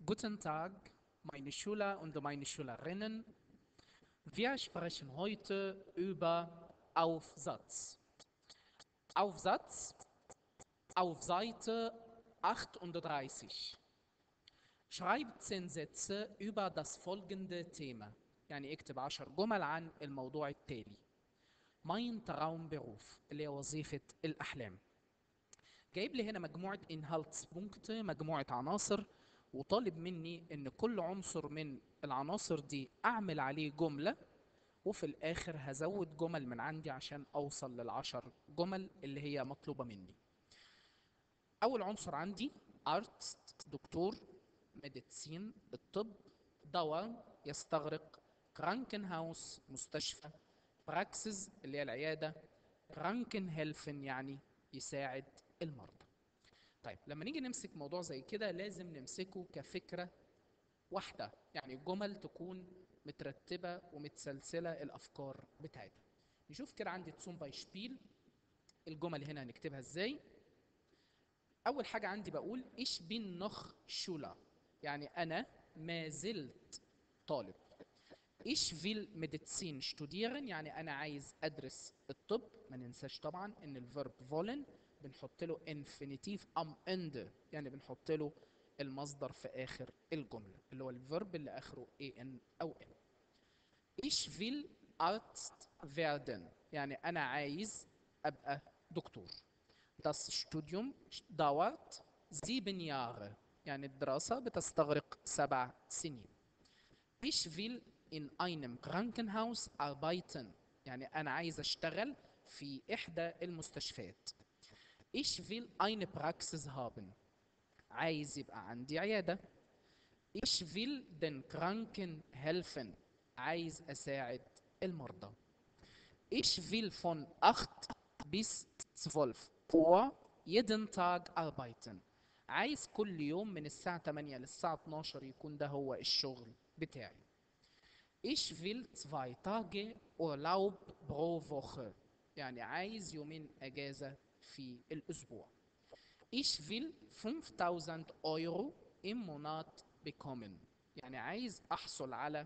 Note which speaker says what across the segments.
Speaker 1: Guten Tag, meine Schüler und meine Schülerinnen. Wir sprechen heute über Aufsatz. Aufsatz auf Seite 38. Schreibt zehn Sätze über das folgende Thema. يعني اكتب عشر جمل عن الموضوع التالي. mein Traumberuf اللي هي وظيفة الأحلام. جايب لي هنا مجموعة Inhaltspunkte مجموعة عناصر وطالب مني ان كل عنصر من العناصر دي اعمل عليه جملة وفي الاخر هزود جمل من عندي عشان اوصل للعشر جمل اللي هي مطلوبة مني اول عنصر عندي ارت دكتور ميديسين الطب دواء يستغرق كرانكنهاوس مستشفى براكسز اللي هي العيادة كرانكن هيلفن يعني يساعد المرضى طيب لما نيجي نمسك موضوع زي كده لازم نمسكه كفكرة واحدة يعني جمل تكون مترتبة ومتسلسلة الأفكار بتاعتها نشوف كده عندي تسوم باي شبيل الجمل هنا هنكتبها ازاي أول حاجة عندي بقول إيش بين نخ شولا يعني أنا ما زلت طالب إيش فيل ميديسين شتوديرن يعني أنا عايز أدرس الطب ما ننساش طبعا إن الفيرب فولن بنحط له انفينيتيف ام اند يعني بنحط له المصدر في اخر الجمله اللي هو الفيرب اللي اخره اي ان او ان ايش فيل ارتست فيردن يعني انا عايز ابقى دكتور Das Studium dauert sieben Jahre يعني الدراسة بتستغرق سبع سنين Ich will in einem Krankenhaus arbeiten يعني أنا عايز أشتغل في إحدى المستشفيات Ich will eine Praxis haben. عايز يبقى عندي عيادة. Ich will den Kranken helfen. عايز أساعد المرضى. Ich will von 8 bis 12 Uhr jeden Tag arbeiten. عايز كل يوم من الساعة 8 للساعة 12 يكون ده هو الشغل بتاعي. Ich will zwei Tage Urlaub pro Woche. يعني عايز يومين أجازة في الأسبوع. Ich will 5000 Euro im Monat bekommen. يعني عايز أحصل على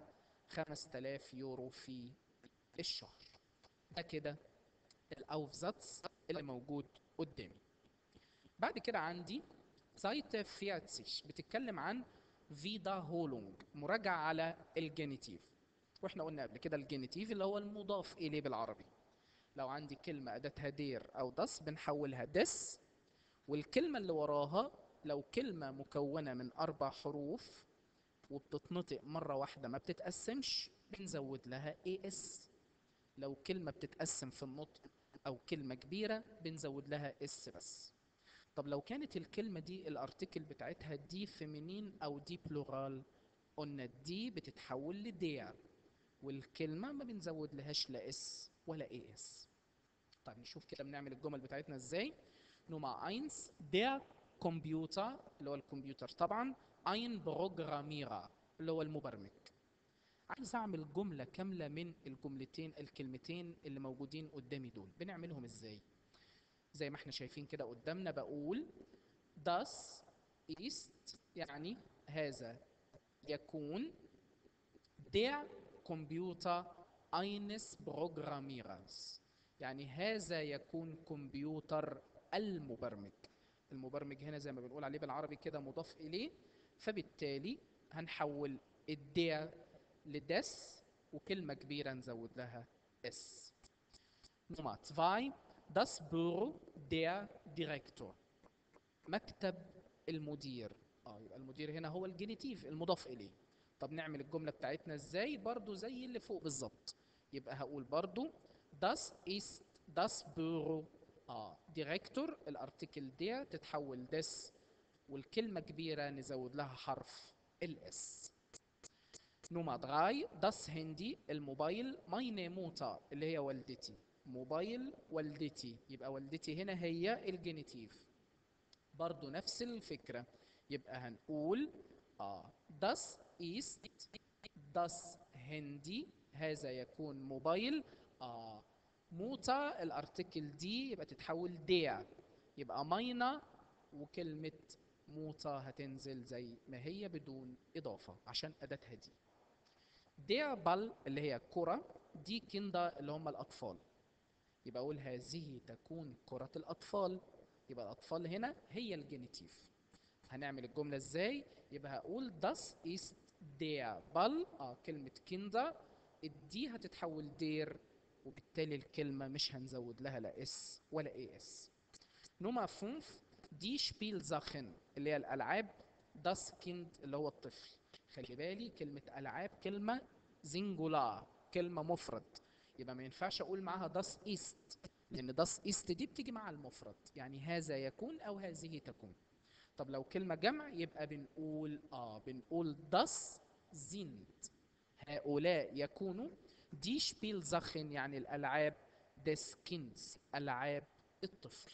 Speaker 1: 5000 يورو في الشهر. ده كده الأوفزاتس اللي موجود قدامي. بعد كده عندي سايت 40 بتتكلم عن Wiederholung مراجعة على الجينيتيف. واحنا قلنا قبل كده الجينيتيف اللي هو المضاف إليه بالعربي. لو عندي كلمة أداتها دير أو دس بنحولها دس والكلمة اللي وراها لو كلمة مكونة من أربع حروف وبتتنطق مرة واحدة ما بتتقسمش بنزود لها اي اس لو كلمة بتتقسم في النطق أو كلمة كبيرة بنزود لها اس بس طب لو كانت الكلمة دي الارتكل بتاعتها دي فيمينين أو دي بلورال قلنا دي بتتحول لدير والكلمة ما بنزود لهاش لا اس ولا اي اس طيب نشوف كده بنعمل الجمل بتاعتنا ازاي نمرة 1 der كمبيوتر اللي هو الكمبيوتر طبعا ein Programmierer اللي هو المبرمج عايز اعمل جملة كاملة من الجملتين الكلمتين اللي موجودين قدامي دول بنعملهم ازاي زي ما احنا شايفين كده قدامنا بقول das ist يعني هذا يكون der Computer eines Programmierers يعني هذا يكون كمبيوتر المبرمج المبرمج هنا زي ما بنقول عليه بالعربي كده مضاف إليه فبالتالي هنحول الدير لدس وكلمة كبيرة نزود لها اس Nummer 2 das Büro der Direktor مكتب المدير اه يبقى المدير هنا هو الجينيتيف المضاف إليه طب نعمل الجملة بتاعتنا ازاي برضو زي اللي فوق بالظبط يبقى هقول برضو das ist das Büro اه ديريكتور الارتكل دير تتحول دس والكلمة كبيرة نزود لها حرف الاس نمرة 3 das Handy الموبايل meine Mutter اللي هي والدتي موبايل والدتي يبقى والدتي هنا هي الجينيتيف برضو نفس الفكرة يبقى هنقول اه das ist das Handy هذا يكون موبايل آه موتا الارتكل دي يبقى تتحول دير يبقى ماينا وكلمة موطة هتنزل زي ما هي بدون إضافة عشان أداتها دي der بال اللي هي كرة دي كندا اللي هم الأطفال يبقى أقول هذه تكون كرة الأطفال يبقى الأطفال هنا هي الجينيتيف هنعمل الجملة ازاي يبقى هقول das ist der Ball اه كلمة كندا الدي هتتحول دير وبالتالي الكلمة مش هنزود لها لا اس ولا اي اس نمرة 5 دي Spielsachen اللي هي الألعاب das Kind اللي هو الطفل خلي بالي كلمة ألعاب كلمة زنجولار كلمة مفرد يبقى ما ينفعش أقول معاها das ist لأن das ist دي بتيجي مع المفرد يعني هذا يكون أو هذه تكون طب لو كلمة جمع يبقى بنقول اه بنقول das sind هؤلاء يكونوا دي Spielsachen يعني الألعاب des Kindes ألعاب الطفل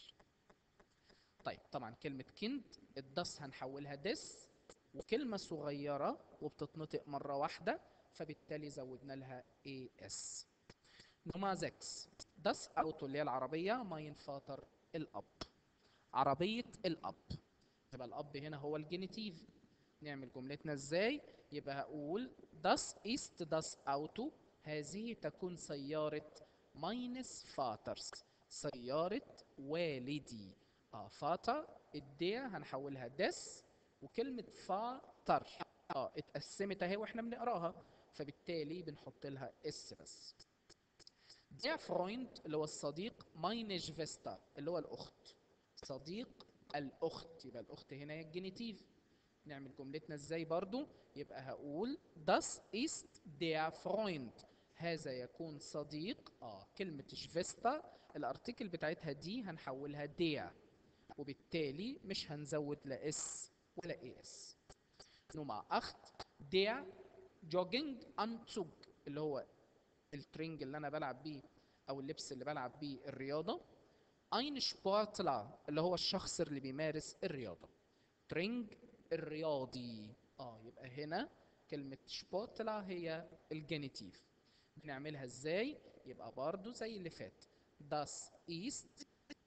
Speaker 1: طيب طبعا كلمة كند الدس هنحولها دس وكلمة صغيرة وبتتنطق مرة واحدة فبالتالي زودنا لها اي اس نمرة 6 دس اوتو اللي هي العربية ما ينفاطر الأب عربية الأب يبقى الأب هنا هو الجينيتيف نعمل جملتنا ازاي يبقى هقول das ist das Auto هذه تكون سيارة meines Vaters سيارة والدي اه فاتا الدية هنحولها دس وكلمة فاتر اه اتقسمت اهي واحنا بنقراها فبالتالي بنحط لها اس بس Der Freund اللي هو الصديق meine Schwester اللي هو الأخت صديق الأخت يبقى الأخت هنا هي الجينيتيف نعمل جملتنا ازاي برضو يبقى هقول das ist der Freund هذا يكون صديق اه كلمة شفيستا الارتكل بتاعتها دي هنحولها der وبالتالي مش هنزود لا اس ولا اي اس نمرة 8 der jogging Anzug اللي هو الترنج اللي انا بلعب بيه او اللبس اللي بلعب بيه الرياضة ein Sportler اللي هو الشخص اللي بيمارس الرياضة ترنج الرياضي اه يبقى هنا كلمة شبورتلا هي الجينيتيف بنعملها ازاي يبقى برضو زي اللي فات das ist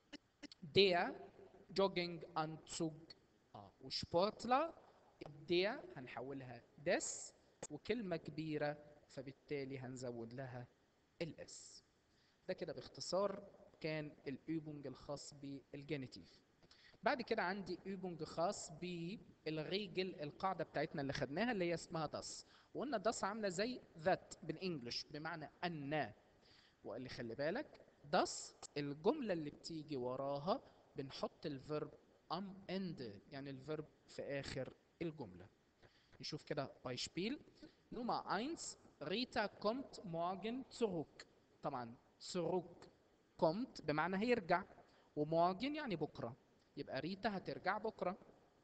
Speaker 1: der Jogginganzug اه وشبورتلا الديا هنحولها des وكلمة كبيرة فبالتالي هنزود لها الاس ده كده باختصار كان الأوبونج الخاص بالجينيتيف بعد كده عندي أوبونج خاص بالريجل القاعدة بتاعتنا اللي خدناها اللي هي اسمها داس وقلنا داس عاملة زي ذات بالانجلش بمعنى أن وقال لي خلي بالك داس الجملة اللي بتيجي وراها بنحط الفيرب ام اند يعني الفيرب في آخر الجملة نشوف كده بايشبيل نمرة 1 ريتا kommt morgen zurück طبعا zurück kommt بمعنى هيرجع ومورجن يعني بكرة يبقى ريتا هترجع بكرة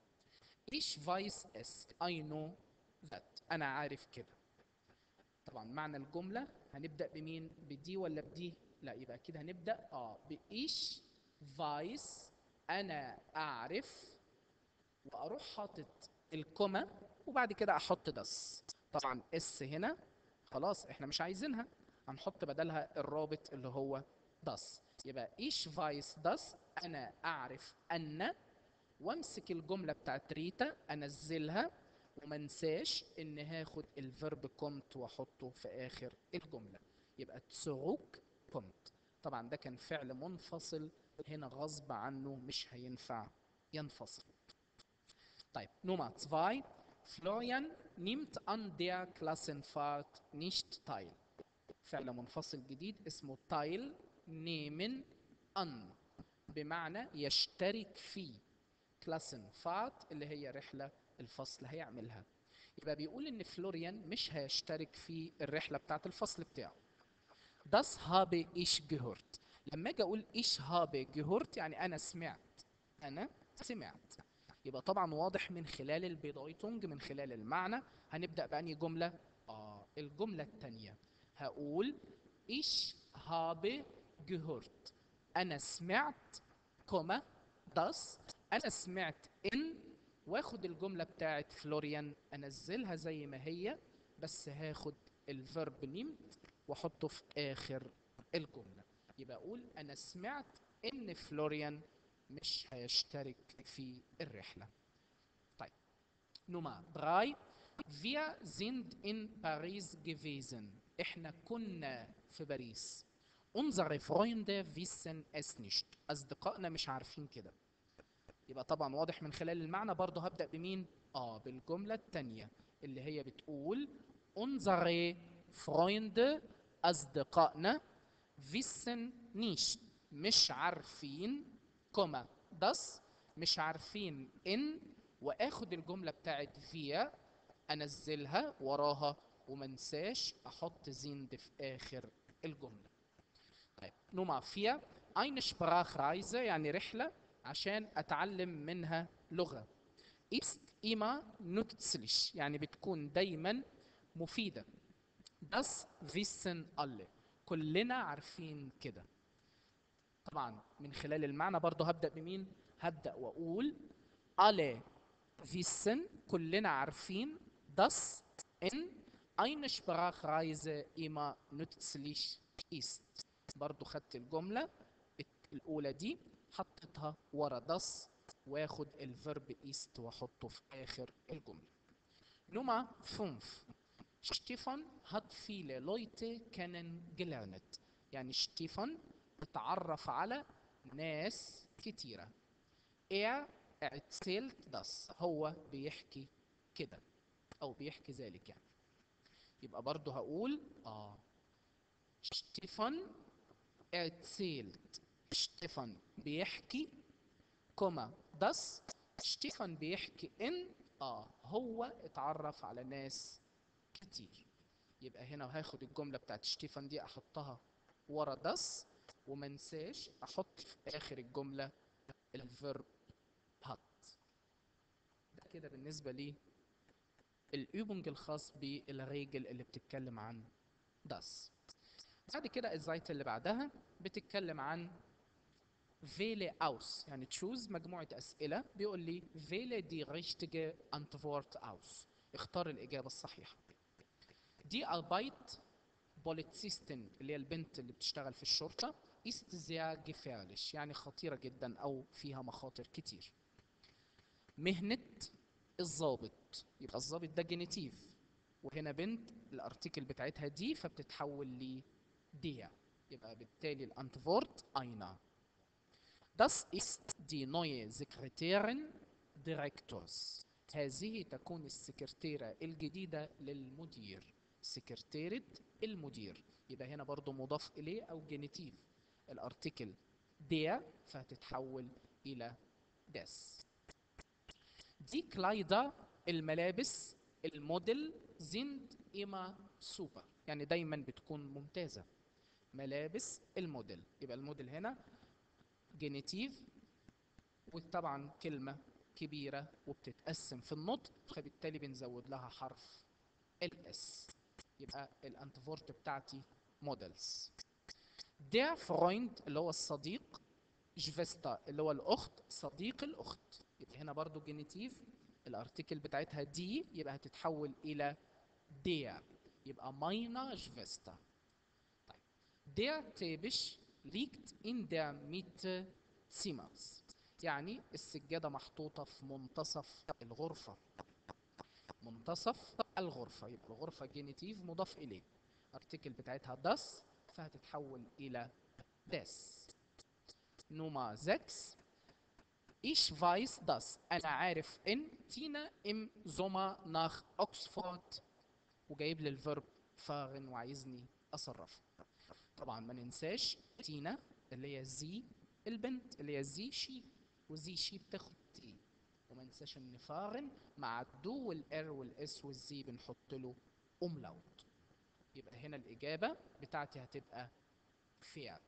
Speaker 1: Ich weiß es I know that أنا عارف كده طبعا معنى الجملة هنبدأ بمين بدي ولا بدي لا يبقى كده هنبدأ اه بإيش فايس أنا أعرف وأروح حاطط الكوما وبعد كده أحط دس طبعا اس هنا خلاص احنا مش عايزينها هنحط بدلها الرابط اللي هو das يبقى ich weiß das أنا أعرف أن وامسك الجملة بتاعت ريتا أنزلها وما انساش إن هاخد الفيرب كومت وأحطه في آخر الجملة يبقى تسوق كومت طبعا ده كان فعل منفصل هنا غصب عنه مش هينفع ينفصل طيب Nummer zwei Florian nimmt an der Klassenfahrt nicht teil فعل منفصل جديد اسمه تايل نيمن ان بمعنى يشترك في كلاسن فات اللي هي رحله الفصل هيعملها يبقى بيقول ان فلوريان مش هيشترك في الرحله بتاعه الفصل بتاعه Das habe ich gehört لما اجي اقول ich habe gehört يعني انا سمعت انا سمعت يبقى طبعا واضح من خلال البيدايتونج من خلال المعنى هنبدا باني جمله اه الجمله الثانيه هقول ich habe gehört أنا سمعت كوما das أنا سمعت إن واخد الجملة بتاعت فلوريان أنزلها زي ما هي بس هاخد الفيرب نيمت واحطه في آخر الجملة يبقى أقول أنا سمعت إن فلوريان مش هيشترك في الرحلة Nummer drei. Wir sind in Paris gewesen. احنا كنا في باريس. Unsere Freunde wissen es nicht. أصدقائنا مش عارفين كده. يبقى طبعا واضح من خلال المعنى برضه هبدأ بمين؟ اه بالجملة التانية اللي هي بتقول unsere Freunde أصدقائنا wissen nicht مش عارفين كوما das مش عارفين ان واخد الجملة بتاعت فيا انزلها وراها ومنساش احط زيند في اخر الجملة طيب نمرة 4 eine Sprachreise يعني رحلة عشان اتعلم منها لغة ist immer nützlich يعني بتكون دايما مفيدة das wissen alle كلنا عارفين كده طبعا من خلال المعنى برضه هبدأ بمين هبدأ وأقول alle wissen كلنا عارفين dass in eine Sprachreise immer nützlich ist برضه خدت الجملة الأولى دي حطيتها ورا das واخد الفيرب ist واحطه في آخر الجملة Nummer 5 Stefan hat viele Leute kennengelernt يعني Stefan اتعرف على ناس كتيرة er erzählt das هو بيحكي كده أو بيحكي ذلك يعني يبقى برضه هقول اه Stefan erzählt Stefan بيحكي كوما das Stefan بيحكي ان اه هو اتعرف على ناس كتير يبقى هنا هاخد الجملة بتاعت شتيفان دي احطها ورا das وما انساش احط في اخر الجملة الفيرب هات ده كده بالنسبة لي الأوبنج الخاص بالريجل اللي بتتكلم عن das بعد كده الزايت اللي بعدها بتتكلم عن wähle aus يعني تشوز مجموعة أسئلة بيقول لي wähle die richtige Antwort aus اختار الإجابة الصحيحة دي Arbeit Polizistin اللي هي البنت اللي بتشتغل في الشرطة ist sehr gefährlich يعني خطيرة جدا أو فيها مخاطر كتير مهنة الضابط يبقى الضابط ده جينيتيف وهنا بنت الارتيكل بتاعتها دي فبتتحول ل ديا يبقى بالتالي الانتفورت اينا Das ist die neue Sekretärin Direktors. هذه تكون السكرتيرة الجديدة للمدير. سكرتيرة المدير. يبقى هنا برضو مضاف إليه أو جينيتيف. الارتيكل der فهتتحول إلى das. Die Kleider الملابس الموديل sind immer super يعني دايما بتكون ممتازة ملابس الموديل يبقى الموديل هنا جينيتيف وطبعا كلمة كبيرة وبتتقسم في النطق فبالتالي بنزود لها حرف الاس يبقى الانتفورت بتاعتي موديلز der Freund اللي هو الصديق جفستا اللي هو الأخت صديق الأخت يبقى هنا برضو جينيتيف الارتيكل بتاعتها دي يبقى هتتحول إلى der يبقى meine Schwester طيب der Teppich liegt in der Mitte Zimmers يعني السجادة محطوطة في منتصف الغرفة منتصف الغرفة يبقى الغرفة جينيتيف مضاف إليه الارتيكل بتاعتها das فهتتحول إلى des Nummer 6 Ich weiß dass أنا عارف إن تينا im Sommer nach Oxford وجايب لي الفيرب فاغن وعايزني أصرفه طبعا ما ننساش تينا اللي هي زي البنت اللي هي زي شي وزي شي بتاخد تي وما ننساش ان فاغن مع الدو والار والاس والزي بنحط له املاوت يبقى هنا الاجابه بتاعتي هتبقى فيات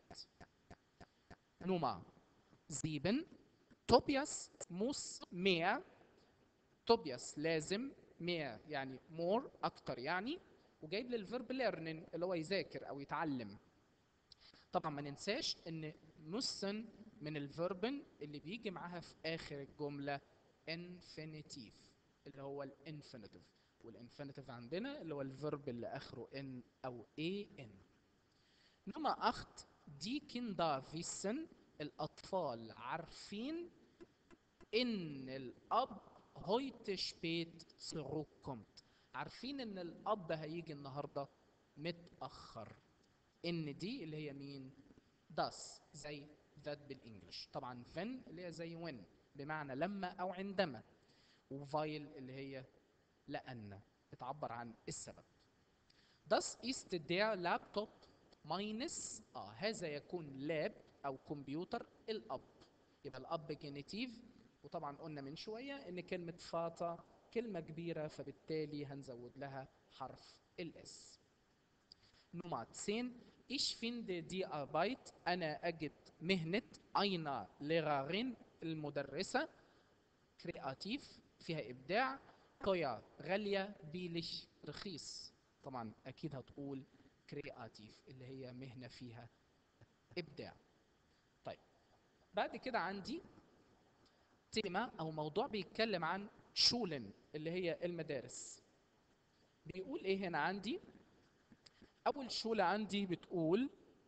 Speaker 1: نوما زيبن توبياس موس مير توبياس لازم مير يعني مور اكتر يعني وجايب لي الفيرب ليرنين اللي هو يذاكر او يتعلم طبعا ما ننساش ان müssen من الفيربن اللي بيجي معاها في اخر الجمله infinitive اللي هو الانفينيتيف والانفينيتيف عندنا اللي هو الفيرب اللي اخره ان او اي ان نمرة أخت دي كيندا wissen الأطفال عارفين إن الأب heute spät zurückkommt عارفين ان الاب هيجي النهارده متاخر ان دي اللي هي مين das زي that بالانجلش طبعا when اللي هي زي when بمعنى لما او عندما وفايل اللي هي لان بتعبر عن السبب Das ist der Laptop meines اه هذا يكون لاب او كمبيوتر الاب يبقى الاب جينيتيف وطبعا قلنا من شويه ان كلمه فاتا كلمه كبيره فبالتالي هنزود لها حرف الاس Nummer 10 Ich finde die Arbeit أنا أجد مهنة einer Lehrerin المدرسة كرياتيف فيها إبداع teuer غالية بيلش رخيص طبعا أكيد هتقول كرياتيف اللي هي مهنة فيها إبداع طيب بعد كده عندي تيمة أو موضوع بيتكلم عن شولن اللي هي المدارس بيقول إيه هنا عندي أول شولة عندي بتقول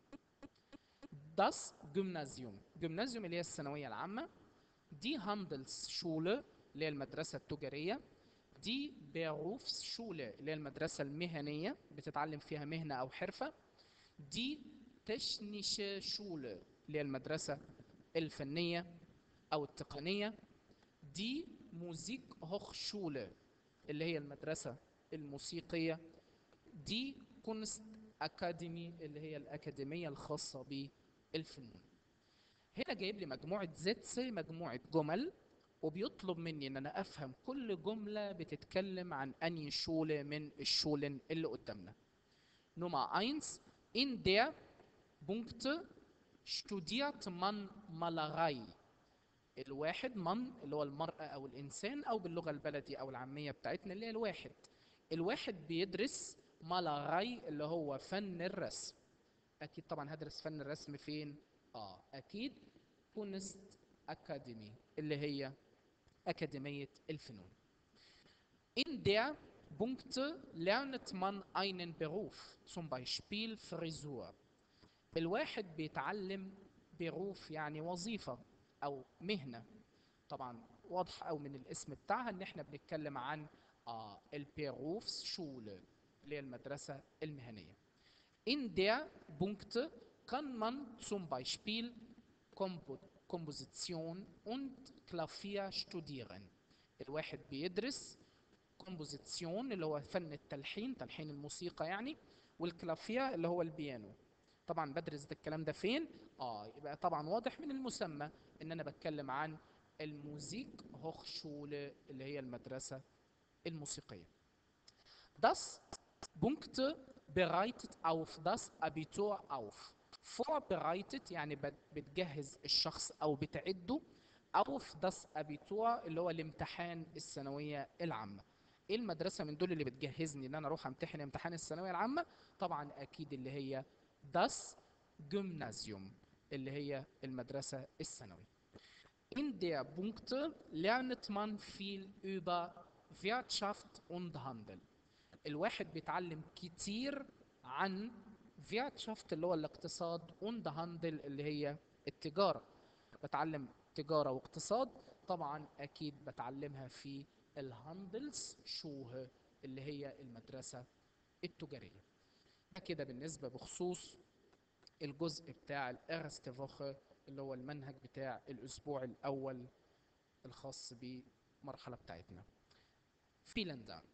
Speaker 1: das Gymnasium Gymnasium اللي هي الثانوية العامة دي Handelsschule اللي هي المدرسة التجارية دي Berufsschule اللي هي المدرسة المهنية بتتعلم فيها مهنة أو حرفة دي Technische Schule اللي هي المدرسة الفنية أو التقنية دي Musik Hochschule اللي هي المدرسة الموسيقية دي كونست أكاديمي اللي هي الأكاديمية الخاصة بالفنون هنا جايب لي مجموعة زيتس مجموعة جمل وبيطلب مني ان انا افهم كل جملة بتتكلم عن انهي شولة من الشولن اللي قدامنا Nummer 1 in der Punkte studiert man Malerei الواحد من اللي هو المرأة أو الإنسان أو باللغة البلدي أو العامية بتاعتنا اللي هي الواحد الواحد بيدرس مالاراي اللي هو فن الرسم أكيد طبعا هدرس فن الرسم فين؟ آه أكيد كونست أكاديمي اللي هي أكاديمية الفنون In der Punkte lernt man einen Beruf, zum Beispiel Frisur. الواحد بيتعلم بروف يعني وظيفة أو مهنة طبعا واضح أو من الاسم بتاعها إن إحنا بنتكلم عن آه البيروفس شولة اللي هي المدرسة المهنية. In der Punkte kann man zum Beispiel Kompo Komposition und Klavier studieren. الواحد بيدرس كومبوزيسيون اللي هو فن التلحين تلحين الموسيقى يعني والكلافيا اللي هو البيانو طبعا بدرس ده الكلام ده فين اه يبقى طبعا واضح من المسمى ان انا بتكلم عن الموزيك هوخشولة اللي هي المدرسة الموسيقية Das Punkte bereitet auf das Abitur auf vorbereitet يعني بت- بتجهز الشخص او بتعده auf das Abitur اللي هو الامتحان الثانوية العامة ايه المدرسة من دول اللي بتجهزني ان انا اروح امتحن امتحان الثانوية العامة طبعا اكيد اللي هي das Gymnasium اللي هي المدرسة الثانوية In der Punkte lernt man viel über Wirtschaft und Handel. الواحد بيتعلم كتير عن Wirtschaft اللي هو الاقتصاد und Handel اللي هي التجارة. بتعلم تجارة واقتصاد طبعا أكيد بتعلمها في الهاندلز شوه اللي هي المدرسة التجارية. ده كده بالنسبة بخصوص الجزء بتاع الارست فوخه اللي هو المنهج بتاع الاسبوع الاول الخاص بالمرحله بتاعتنا فيلن دانك